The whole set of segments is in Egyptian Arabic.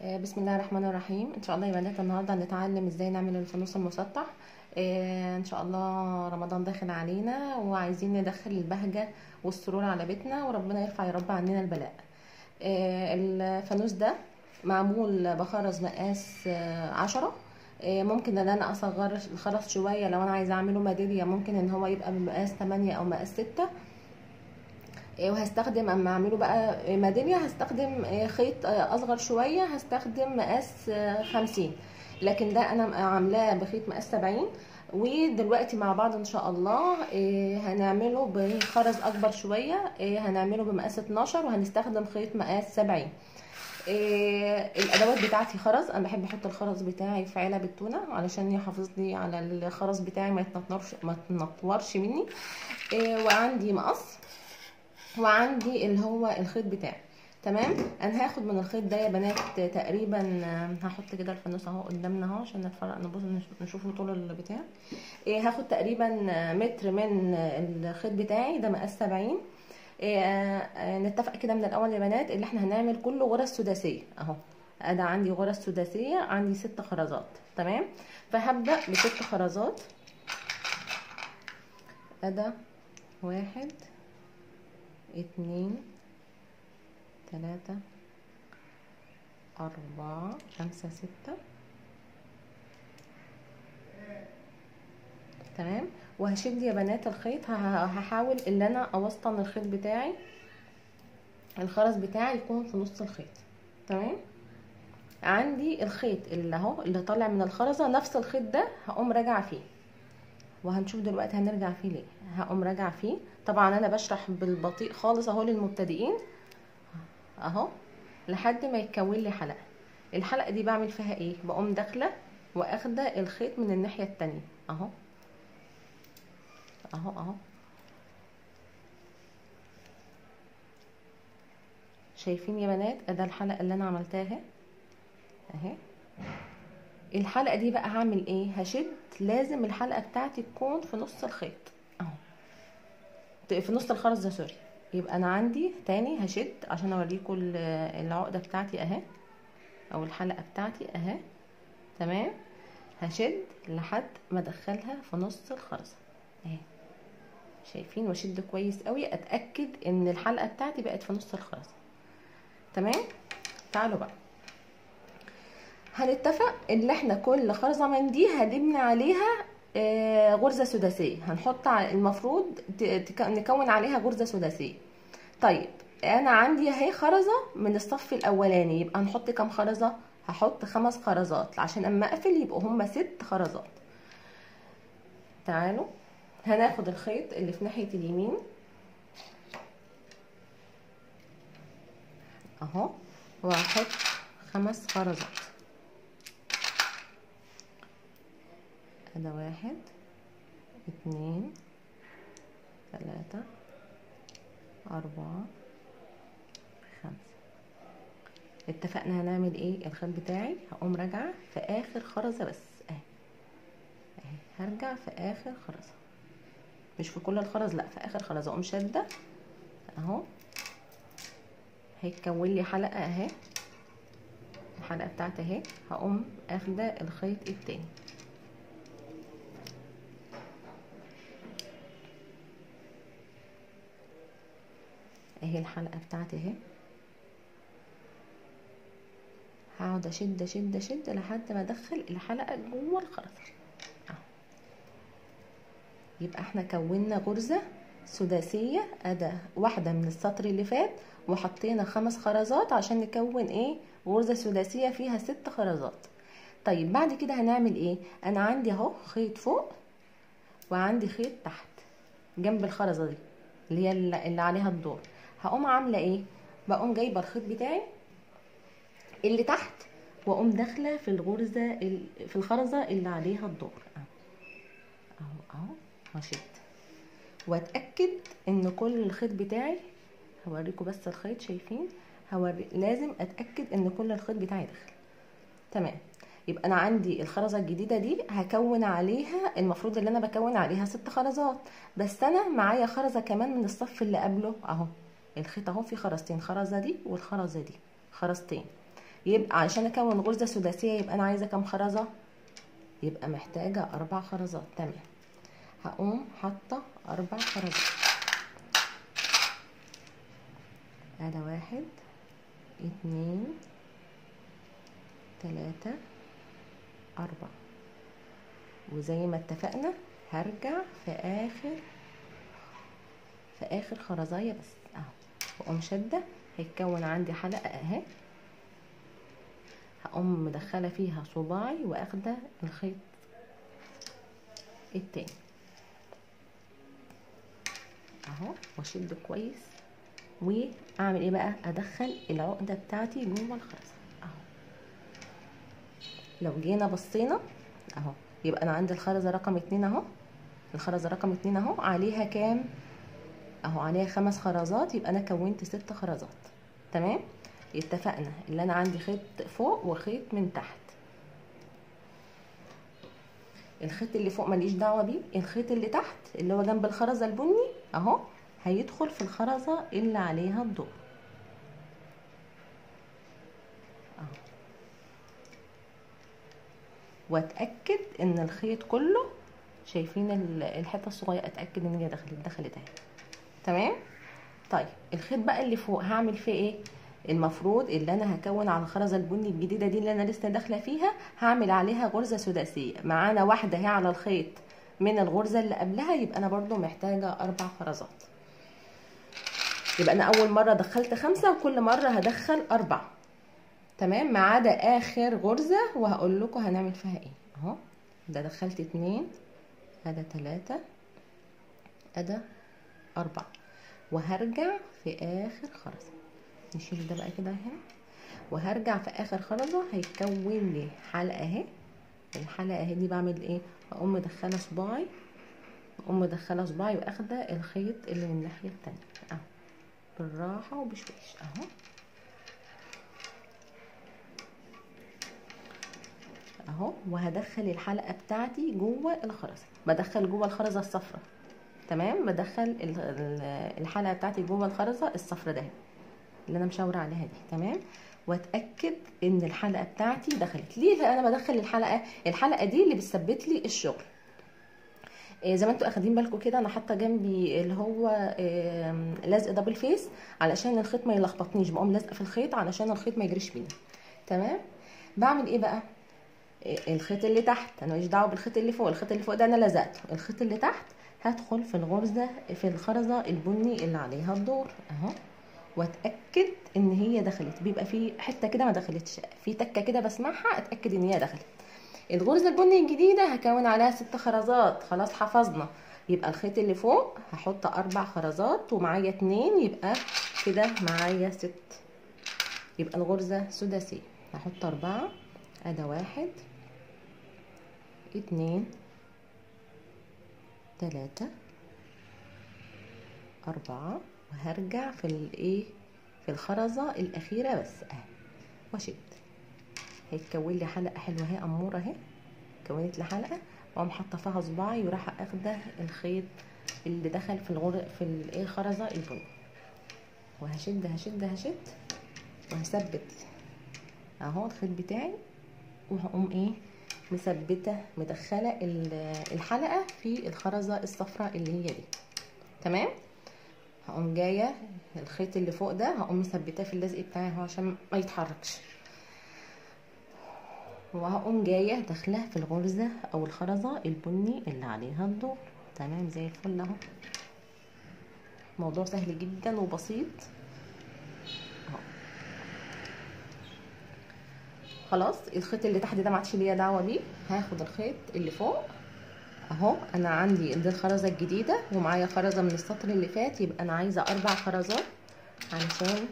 آه، بسم الله الرحمن الرحيم ان شاء الله يا بنات النهارده هنتعلم ازاي نعمل الفانوس المسطح آه، ان شاء الله رمضان داخل علينا وعايزين ندخل البهجه والسرور على بيتنا وربنا يرفع يا رب عننا البلاء آه، الفانوس ده معمول بخرز مقاس آه، عشرة آه، ممكن ان انا اصغر الخرز شويه لو انا عايزه اعمله ميداليه ممكن ان هو يبقى بمقاس 8 او مقاس 6 وهستخدم اما اعمله بقى ميداليه هستخدم خيط اصغر شويه هستخدم مقاس خمسين لكن ده انا عاملاه بخيط مقاس سبعين ودلوقتي مع بعض ان شاء الله هنعمله بخرز اكبر شويه هنعمله بمقاس 12 وهنستخدم خيط مقاس 70 الادوات بتاعتي خرز انا بحب احط الخرز بتاعي في علب التونه علشان يحافظ لي على الخرز بتاعي ما يتنطورش ما يتنطورش مني وعندي مقص وعندي اللي هو الخيط بتاعي تمام انا هاخد من الخيط ده يا بنات تقريبا هحط كده الفانوس اهو قدامنا اهو عشان نتفرق نبص نشوف طول البتاع إيه هاخد تقريبا متر من الخيط بتاعي ده مقاس 70 إيه نتفق كده من الاول يا بنات اللي احنا هنعمل كله غرز سداسيه اهو انا عندي غرز سداسيه عندي ست خرزات تمام فهبدا بست خرزات ادا واحد اتنين تلاتة أربعة خمسة ستة تمام وهشد يا بنات الخيط هحاول ان انا اوسطن الخيط بتاعي الخرز بتاعي يكون في نص الخيط تمام عندي الخيط اللي اهو اللي طالع من الخرزة نفس الخيط ده هقوم راجعة فيه وهنشوف دلوقتي هنرجع فيه ليه هقوم راجعة فيه طبعا انا بشرح بالبطيء خالص اهو للمبتدئين اهو لحد ما يتكون لي حلقه الحلقه دي بعمل فيها ايه بقوم داخله واخده الخيط من الناحيه التانية اهو اهو اهو شايفين يا بنات ادي الحلقه اللي انا عملتها اهي اهي الحلقه دي بقى هعمل ايه هشد لازم الحلقه بتاعتي تكون في نص الخيط اهو في نص الخرز ده سوري يبقى انا عندي تاني هشد عشان اوريكم العقده بتاعتي اهي او الحلقه بتاعتي اهي تمام هشد لحد ما ادخلها في نص الخرزه اهي شايفين واشد كويس قوي اتاكد ان الحلقه بتاعتي بقت في نص الخرزه تمام تعالوا بقى هنتفق ان احنا كل خرزه من دي هنبني عليها آه غرزه سداسيه هنحط المفروض نكون عليها غرزه سداسيه طيب انا عندي اهي خرزه من الصف الاولاني يبقى هنحط كام خرزه هحط خمس خرزات عشان اما اقفل يبقوا هما ست خرزات تعالوا هناخد الخيط اللي في ناحيه اليمين اهو وهحط خمس خرزات هذا واحد اتنين تلاتة أربعة خمسة اتفقنا هنعمل ايه الخيط بتاعي هقوم راجعة في آخر خرزة بس اهي اهي هرجع في آخر خرزة مش في كل الخرز لا في آخر خرزة اقوم شادة اهو هيتكون لي حلقة اهي الحلقة بتاعتي اهي هقوم اخدة الخيط التاني اهي الحلقه بتاعتي اهي هقعد اشد اشد اشد لحد ما ادخل الحلقه جوه الخرزه اهو يبقى احنا كونا غرزه سداسيه ادا واحده من السطر اللي فات وحطينا خمس خرزات عشان نكون ايه غرزه سداسيه فيها ست خرزات طيب بعد كده هنعمل ايه انا عندي اهو خيط فوق وعندي خيط تحت جنب الخرزه دي اللي هي اللي عليها الدور هقوم عامله ايه بقوم جايبه الخيط بتاعي اللي تحت واقوم داخله في الغرزه في الخرزه اللي عليها الدور اهو اهو هشد واتاكد ان كل الخيط بتاعي هوريكم بس الخيط شايفين هوري لازم اتاكد ان كل الخيط بتاعي داخل تمام يبقى انا عندي الخرزه الجديده دي هكون عليها المفروض اللي انا بكون عليها ست خرزات بس انا معايا خرزه كمان من الصف اللي قبله اهو الخيط اهو في خرزتين خرزه دي والخرزه دي خرزتين يبقى عشان اكون غرزه سداسيه يبقى انا عايزه كام خرزه يبقى محتاجه اربع خرزات تمام هقوم حاطه اربع خرزات ادي واحد اتنين تلاتة أربعة وزي ما اتفقنا هرجع في آخر في آخر خرزاية بس أهو وأقوم شادة هيتكون عندي حلقة أهي هقوم مدخلة فيها صباعي وأخدة الخيط التاني أهو وأشد كويس واعمل ايه بقى ادخل العقده بتاعتي جوه الخرزه اهو لو جينا بصينا اهو يبقى انا عندي الخرزه رقم اتنين اهو الخرزه رقم اتنين اهو عليها كام اهو عليها خمس خرزات يبقى انا كونت ست خرزات تمام اتفقنا اللي انا عندي خيط فوق وخيط من تحت الخيط اللي فوق ماليش دعوه بيه الخيط اللي تحت اللي هو جنب الخرزه البني اهو هيدخل في الخرزة اللي عليها الضوء اهو واتأكد ان الخيط كله شايفين الحتة الصغيرة اتأكد ان هي دخلت دخلت اهي تمام طيب الخيط بقى اللي فوق هعمل فيه ايه المفروض اللي انا هكون على الخرزه البني الجديده دي اللي انا لسه داخله فيها هعمل عليها غرزه سداسيه معانا واحده هي على الخيط من الغرزه اللي قبلها يبقى انا برضو محتاجه اربع خرزات يبقى انا اول مره دخلت خمسة وكل مره هدخل اربعة تمام ما عدا اخر غرزه وهقول لكم هنعمل فيها ايه اهو ده دخلت اتنين ادا تلاتة ادا اربعة وهرجع في اخر خرزه نشيل ده بقى كده هنا وهرجع في اخر خرزه هيتكون لي حلقه اهي الحلقه اهي دي بعمل ايه هقوم مدخله صباعي اقوم مدخله صباعي واخده الخيط اللي من الناحيه التانية اهو بالراحة وبشويش اهو اهو وهدخل الحلقة بتاعتي جوه الخرزة بدخل جوه الخرزة الصفرة تمام بدخل الحلقة بتاعتي جوه الخرزة الصفرة ده اللي انا مشاورة عليها دي تمام واتاكد ان الحلقه بتاعتي دخلت ليه انا بدخل الحلقه الحلقه دي اللي بتثبت لي الشغل زي ما انتوا اخدين بالكم كده انا حاطه جنبي اللي هو لزق دبل فيس علشان الخيط ما يلخبطنيش بقوم لازقه في الخيط علشان الخيط ما يجريش بينا تمام بعمل ايه بقى الخيط اللي تحت انا ماليش دعوه بالخيط اللي فوق الخيط اللي فوق ده انا لزقته الخيط اللي تحت هدخل في الغرزه في الخرزه البني اللي عليها الدور اهو واتاكد ان هي دخلت بيبقى في حته كده ما دخلتش في تكه كده بسمعها اتاكد ان هي دخلت الغرزه البني الجديده هكون عليها ست خرزات خلاص حفظنا يبقى الخيط اللي فوق هحط اربع خرزات ومعايا اتنين يبقى كده معايا ست يبقى الغرزه سداسيه هحط اربعه ادا واحد اتنين تلاتة أربعة وهرجع في الايه في الخرزة الأخيرة بس اهي واشد هيتكون لي حلقة حلوة اهي أمورة اهي كونت لي حلقة واقوم حاطة فيها صباعي وراح اخده الخيط اللي دخل في الغر في الايه الخرزة البني وهشد هشد هشد وهثبت اهو الخيط بتاعي وهقوم ايه مثبته مدخله الحلقه في الخرزه الصفراء اللي هي دي تمام هقوم جايه الخيط اللي فوق ده هقوم مثبتاه في اللزق بتاعي اهو عشان ما يتحركش وهقوم جايه داخله في الغرزه او الخرزه البني اللي عليها الضوء تمام زي الفل اهو موضوع سهل جدا وبسيط اهو خلاص الخيط اللي تحت ده ما عادش ليا دعوه بيه هاخد الخيط اللي فوق اهو انا عندي دي الخرزه الجديده ومعايا خرزه من السطر اللي فات يبقى انا عايزه اربع خرزات علشان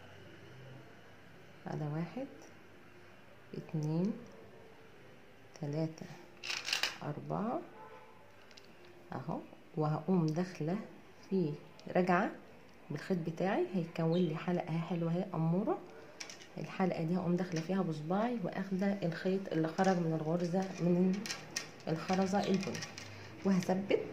هذا واحد اتنين تلاتة أربعة أهو وهقوم داخلة في رجعة بالخيط بتاعي هيتكون لي حلقة حلوة اهي أمورة الحلقة دي هقوم داخلة فيها بصباعي واخدة الخيط اللي خرج من الغرزة من الخرزة البني وهثبت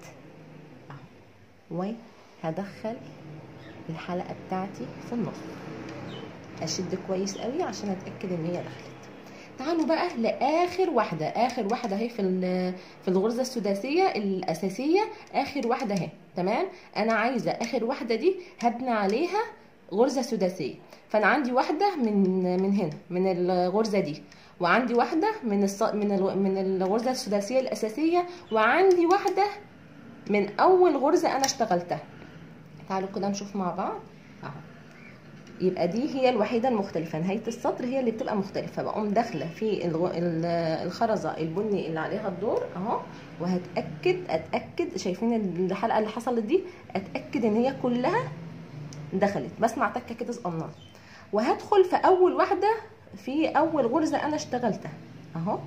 اهو وهدخل الحلقة بتاعتي في النص اشد كويس قوي عشان اتاكد ان هي دخلت تعالوا بقى لاخر واحده اخر واحده اهي في في الغرزه السداسيه الاساسيه اخر واحده اهي تمام انا عايزه اخر واحده دي هبني عليها غرزه سداسيه فانا عندي واحده من من هنا من الغرزه دي وعندي واحده من الص... من ال... من الغرزه السداسيه الاساسيه وعندي واحده من اول غرزه انا اشتغلتها تعالوا كده نشوف مع بعض اهو يبقى دي هي الوحيده المختلفه نهايه السطر هي اللي بتبقى مختلفه بقوم داخله في الخرزه البني اللي عليها الدور اهو وهتاكد اتاكد شايفين الحلقه اللي حصلت دي اتاكد ان هي كلها دخلت بسمع تكه كده صغننه وهدخل في اول واحده في اول غرزه انا اشتغلتها اهو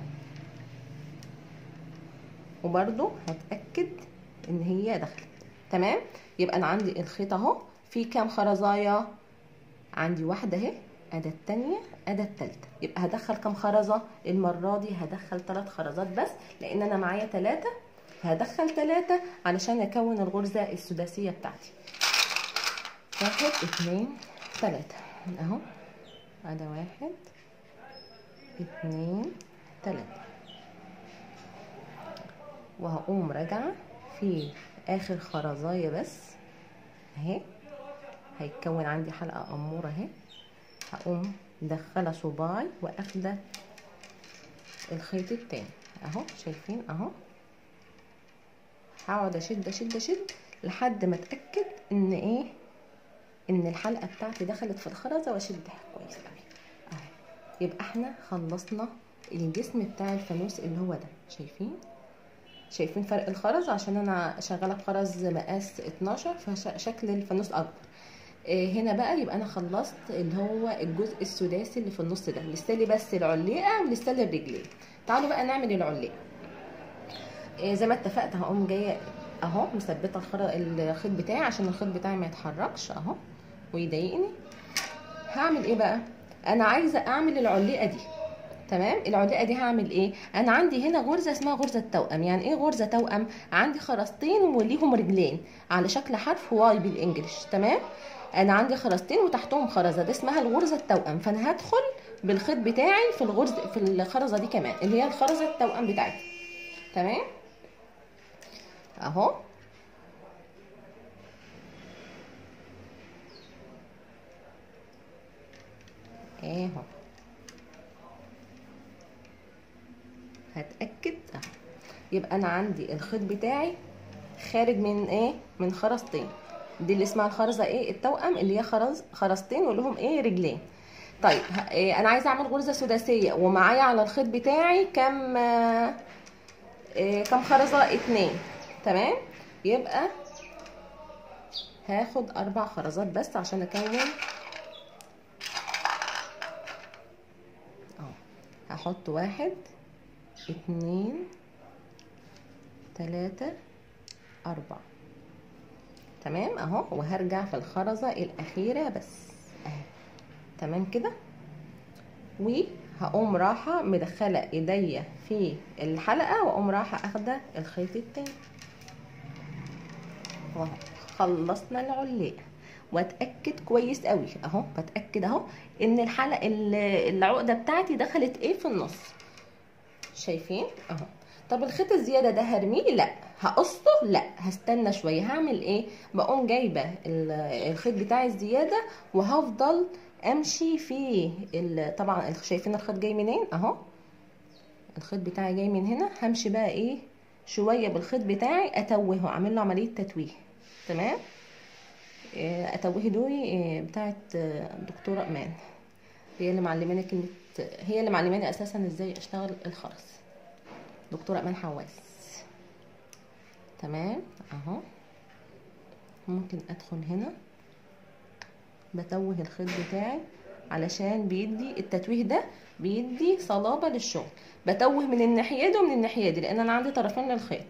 وبرده هتاكد ان هي دخلت تمام يبقى انا عندي الخيط اهو في كام خرزايه عندي واحده اهي اداه التانية اداه التالتة يبقى هدخل كام خرزه المره دي هدخل ثلاث خرزات بس لان انا معايا ثلاثة هدخل ثلاثة علشان اكون الغرزه السداسيه بتاعتي واحد اتنين تلاتة اهو ادي واحد اتنين تلاتة وهقوم راجعة في اخر خرزاية بس اهي هيتكون عندي حلقة امورة اهي هقوم مدخلة صباعي واخدة الخيط التاني اهو شايفين اهو هقعد اشد اشد اشد لحد ما اتاكد ان ايه ان الحلقه بتاعتي دخلت في الخرزه واشدها كويس قوي اهو يبقى احنا خلصنا الجسم بتاع الفانوس اللي هو ده شايفين شايفين فرق الخرز عشان انا شغاله بخرز مقاس 12 فشكل الفانوس اكبر إيه هنا بقى يبقى انا خلصت اللي هو الجزء السداسي اللي في النص ده لسه لي بس العليقه ولسه لي الرجلين تعالوا بقى نعمل العليقه إيه زي ما اتفقت هقوم جايه اهو مثبته الخيط بتاعي عشان الخيط بتاعي ما يتحركش اهو ويضايقني هعمل ايه بقى انا عايزه اعمل العليقه دي تمام العلقه دي هعمل ايه انا عندي هنا غرزه اسمها غرزه توأم يعني ايه غرزه توأم عندي خرزتين وليهم رجلين على شكل حرف واي بالانجلش تمام انا عندي خرزتين وتحتهم خرزه دي اسمها الغرزه التوأم فانا هدخل بالخيط بتاعي في الغرز في الخرزه دي كمان اللي هي الخرزه التوأم بتاعتي تمام اهو اهو هتاكد اهو يبقى انا عندي الخيط بتاعي خارج من ايه من خرزتين دي اللي اسمها الخرزه ايه التوأم اللي هي خرز خرزتين ولهم ايه رجلين طيب إيه انا عايزه اعمل غرزه سداسيه ومعايا على الخيط بتاعي كام إيه كام خرزه اتنين تمام يبقى هاخد اربع خرزات بس عشان اكون اهو هحط واحد اتنين تلاتة أربعة تمام اهو وهرجع في الخرزة الأخيرة بس اهي تمام كده وهقوم راحة مدخلة ايديا في الحلقة واقوم راحة اخدة الخيط التاني واهو خلصنا العليقة واتاكد كويس قوي اهو بتاكد اهو ان الحلقه العقده بتاعتي دخلت ايه في النص شايفين اهو طب الخيط الزياده ده هرميه لا هقصه لا هستنى شويه هعمل ايه بقوم جايبه الخيط بتاعي الزياده وهفضل امشي في طبعا شايفين الخيط جاي منين اهو الخيط بتاعي جاي من هنا همشي بقى ايه شويه بالخيط بتاعي اتوهه اعمل له عمليه تتويه تمام اتوه دوري بتاعت الدكتوره امان هي اللي معلماني كلمه هي اللي معلماني اساسا ازاي اشتغل الخرز دكتوره امان حواس تمام اهو ممكن ادخل هنا بتوه الخيط بتاعي علشان بيدي التتويه ده بيدي صلابه للشغل بتوه من الناحيه دي ومن الناحيه دي لان انا عندي طرفين للخيط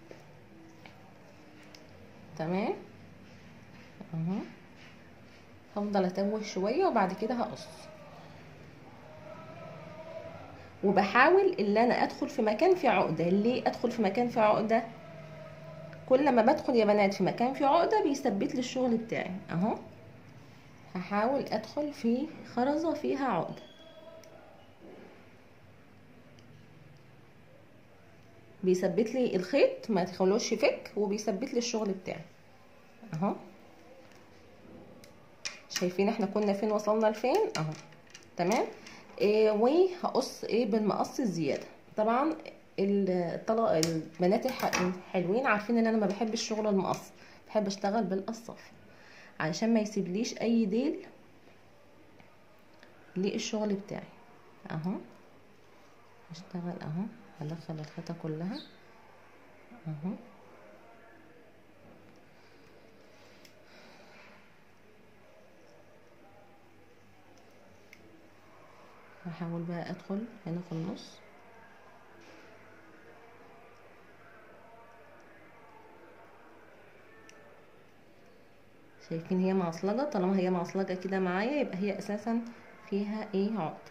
تمام اهو هفضل اتوه شويه وبعد كده هقص وبحاول ان انا ادخل في مكان فيه عقده ليه ادخل في مكان فيه عقده كل ما بدخل يا بنات في مكان فيه عقده بيثبت لي الشغل بتاعي اهو هحاول ادخل في خرزة فيها عقدة بيثبت لي الخيط ما تخلوش يفك وبيثبت لي الشغل بتاعي اهو شايفين احنا كنا فين وصلنا لفين اهو تمام إيه وهقص ايه بالمقص الزياده طبعا الطلق البنات الحلوين عارفين ان انا ما بحبش الشغل المقص بحب اشتغل بالقصاف علشان ما يسيبليش اي ديل للشغل بتاعي اهو اشتغل اهو هدخل الخيطه كلها اهو هحاول بقى ادخل هنا في النص شايفين هي معصلجه طالما هي معصلجه كده معايا يبقى هي اساسا فيها ايه عقد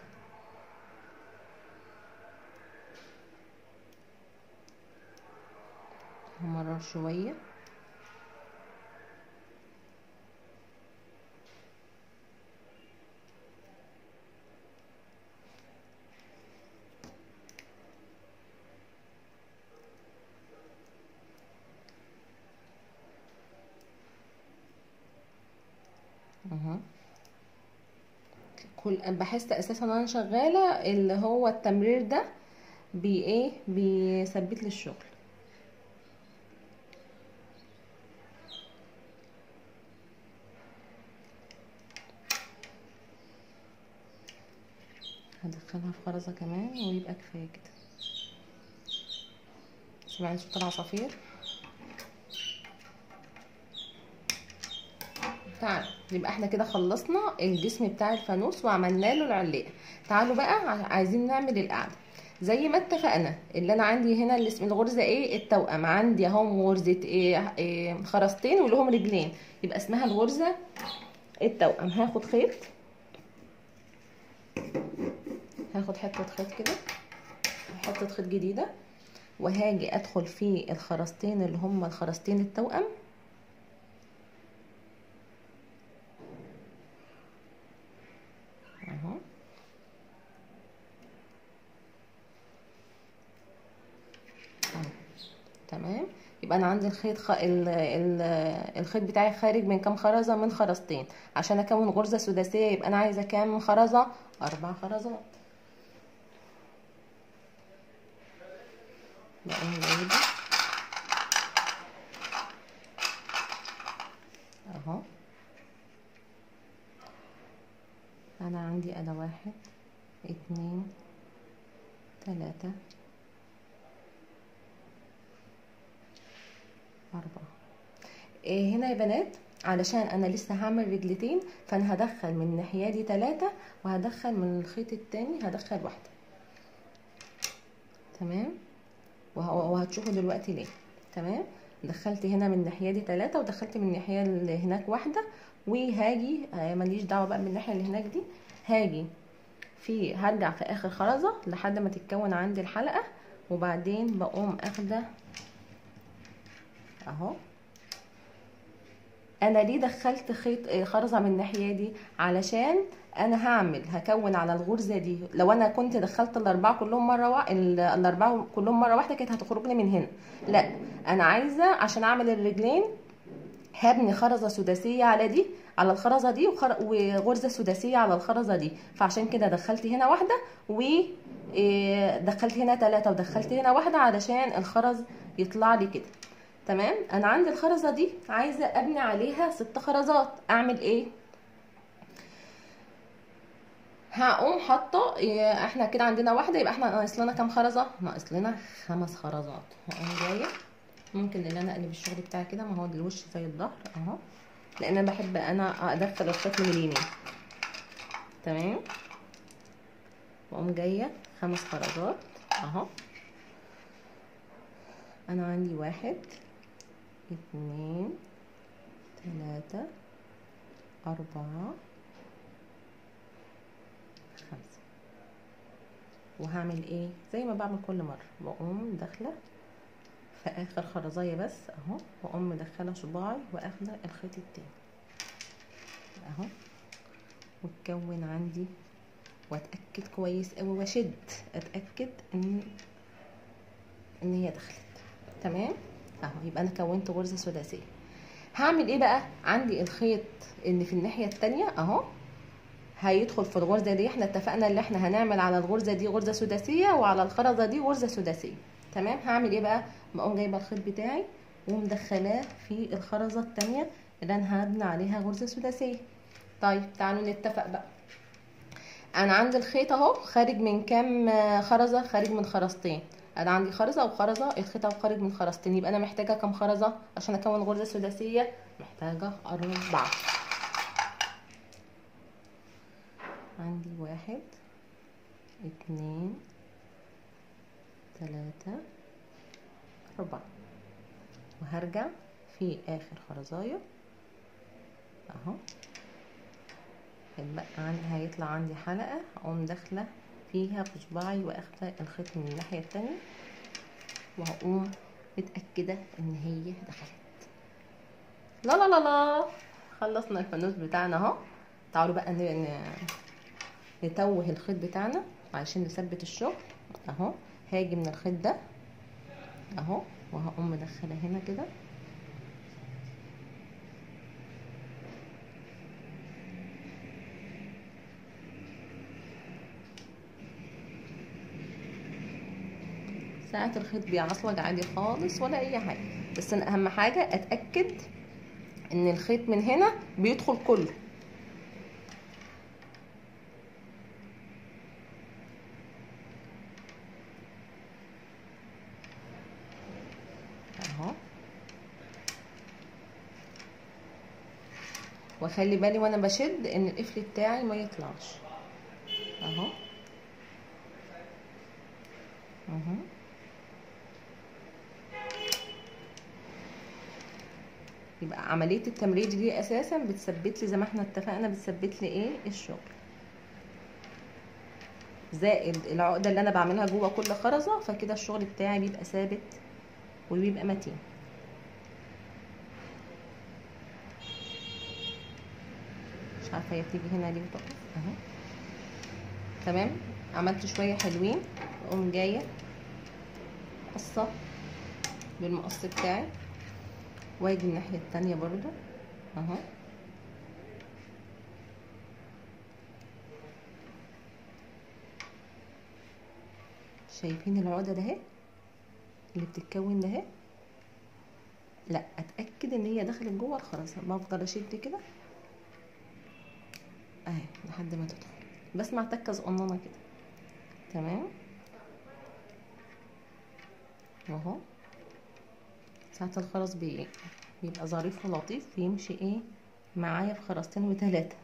همرر شويه اهو كل بحس اساسا وانا شغاله اللي هو التمرير ده بي ايه بيثبت لي الشغل هدخلها في خرزه كمان ويبقى كفايه كده سمعت صوت العصافير تعالوا يبقى احنا كده خلصنا الجسم بتاع الفانوس وعملنا له العلاقه تعالوا بقى عايزين نعمل القعده زي ما اتفقنا اللي انا عندي هنا اللي اسم الغرزه ايه التوأم عندي اهو غرزه ايه, إيه خرزتين ولهم رجلين يبقى اسمها الغرزه التوأم هاخد خيط هاخد حته خيط كده حته خيط جديده وهاجي ادخل في الخرزتين اللي هم الخرزتين التوأم اهو تمام يبقى انا عندي الخيط خ... ال... ال... الخيط بتاعي خارج من كام خرزه من خرزتين عشان اكون غرزه سداسيه يبقى انا عايزه كام خرزه اربع خرزات بقوم جايبه اهو انا عندي انا واحد اتنين تلاتة أربعة إيه هنا يا بنات علشان انا لسه هعمل رجلتين فانا هدخل من الناحيه دي تلاتة وهدخل من الخيط التاني هدخل واحده تمام وهتشوفوا دلوقتي ليه تمام دخلت هنا من الناحيه دي تلاتة ودخلت من الناحيه اللي هناك واحده وهاجي ماليش دعوه بقى من الناحيه اللي هناك دي هاجي في هرجع في اخر خرزه لحد ما تتكون عندي الحلقه وبعدين بقوم اخده اهو انا ليه دخلت خيط خرزه من الناحيه دي علشان انا هعمل هكون على الغرزه دي لو انا كنت دخلت الاربعه كلهم مره وا... الاربعه كلهم مره واحده كانت هتخرج لي من هنا لا انا عايزه عشان اعمل الرجلين هبني خرزه سداسيه على دي على الخرزه دي وخر... وغرزه سداسيه على الخرزه دي فعشان كده دخلت هنا واحده ودخلت هنا ثلاثه ودخلت هنا واحده علشان الخرز يطلع لي كده تمام انا عندي الخرزه دي عايزه ابني عليها ست خرزات اعمل ايه هقوم حاطه احنا كده عندنا واحده يبقى احنا ناقص لنا كام خرزه ناقص لنا خمس خرزات هقوم جايه ممكن ان انا اقلب الشغل بتاعي كده ما هو الوش زي الظهر اهو لان انا بحب انا ادخل الخيط من اليمين تمام واقوم جايه خمس خرزات اهو انا عندي واحد اتنين تلاتة اربعة خمسة وهعمل ايه زي ما بعمل كل مرة بقوم داخلة في اخر خرزاية بس اهو واقوم مدخلة صباعي واخدة الخيط التاني اهو وتكون عندي واتاكد كويس قوي واشد اتاكد ان ان هي دخلت تمام اهو يبقى انا كونت غرزه سداسيه هعمل ايه بقى عندي الخيط اللي في الناحيه التانية اهو هيدخل في الغرزه دي احنا اتفقنا ان احنا هنعمل على الغرزه دي غرزه سداسيه وعلى الخرزه دي غرزه سداسيه تمام هعمل ايه بقى بقوم جايبه الخيط بتاعي ومدخلاه في الخرزه التانية اللي انا هبني عليها غرزه سداسيه طيب تعالوا نتفق بقى انا عندي الخيط اهو خارج من كام خرزه خارج من خرزتين انا عندي خرزه وخرزه الخيط اهو خارج من خرزتين يبقى انا محتاجه كام خرزه عشان اكون غرزه سداسيه محتاجه اربعه عندي واحد اتنين تلاتة أربعة وهرجع في آخر خرزاية أهو هيتبقى عندي هيطلع عندي حلقة أقوم داخلة فيها بصباعي واخدة الخيط من الناحية التانية وهقوم متأكدة إن هي دخلت لا لا لا لا خلصنا الفانوس بتاعنا اهو تعالوا بقى نتوه الخيط بتاعنا عشان نثبت الشغل اهو هاجي من الخيط ده اهو وهقوم مدخله هنا كده ساعات الخيط بيعصلج عادي خالص ولا اي حاجه بس انا اهم حاجه اتاكد ان الخيط من هنا بيدخل كله اهو واخلي بالي وانا بشد ان القفل بتاعي ما يطلعش اهو اهو يبقى عمليه التمرير دي اساسا بتثبت لي زي ما احنا اتفقنا بتثبت لي ايه الشغل زائد العقده اللي انا بعملها جوه كل خرزه فكده الشغل بتاعي بيبقى ثابت وبيبقى متين مش عارفه هي بتيجي هنا ليه وتقف اهو تمام عملت شويه حلوين اقوم جايه قصه بالمقص بتاعي واجي الناحيه التانية برضو اهو شايفين العقده ده اهي اللي بتتكون ده اهي لا اتاكد ان هي دخلت جوه الخرزه بفضل اشد كده اهي لحد ما تدخل بسمع تكه صغننه كده تمام اهو ساعات الخرز بي... بيبقى ظريف ولطيف بيمشي ايه معايا في خرزتين وتلاته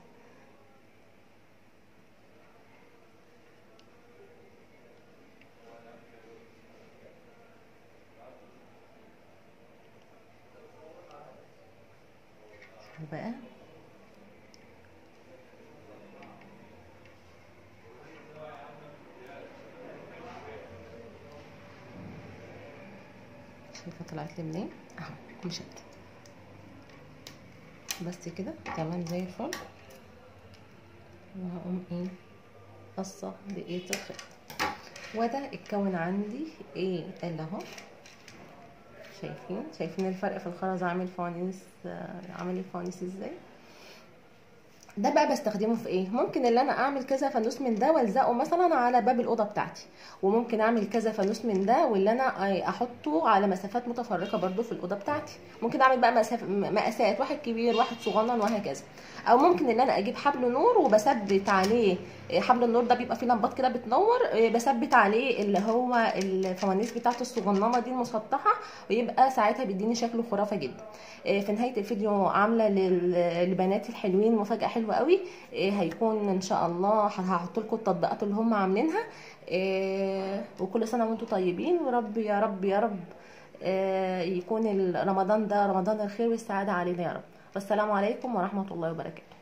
بقى شايفه طلعت لي منين اهو مشت بس كده تمام زي الفل وهقوم ايه قصه بقيه الخيط وده اتكون عندي ايه اللي اهو شايفين شايفين الفرق في الخرز عامل فوانيس عامل الفوانيس ازاي ده بقى بستخدمه في ايه ممكن اللي انا اعمل كذا فانوس من ده والزقه مثلا على باب الاوضه بتاعتي وممكن اعمل كذا فانوس من ده واللي انا احطه على مسافات متفرقه برضو في الاوضه بتاعتي ممكن اعمل بقى مساف... مقاسات واحد كبير واحد صغنن وهكذا او ممكن ان انا اجيب حبل نور وبثبت عليه حبل النور ده بيبقى فيه لمبات كده بتنور بثبت عليه اللي هو الفوانيس بتاعته الصغننه دي المسطحه ويبقى ساعتها بيديني شكله خرافه جدا في نهايه الفيديو عامله لبناتي الحلوين مفاجاه حلوه قوي هيكون ان شاء الله هحط لكم التطبيقات اللي هم عاملينها وكل سنه وانتم طيبين ورب يا رب يا رب يكون رمضان ده رمضان الخير والسعاده علينا يا رب والسلام عليكم ورحمه الله وبركاته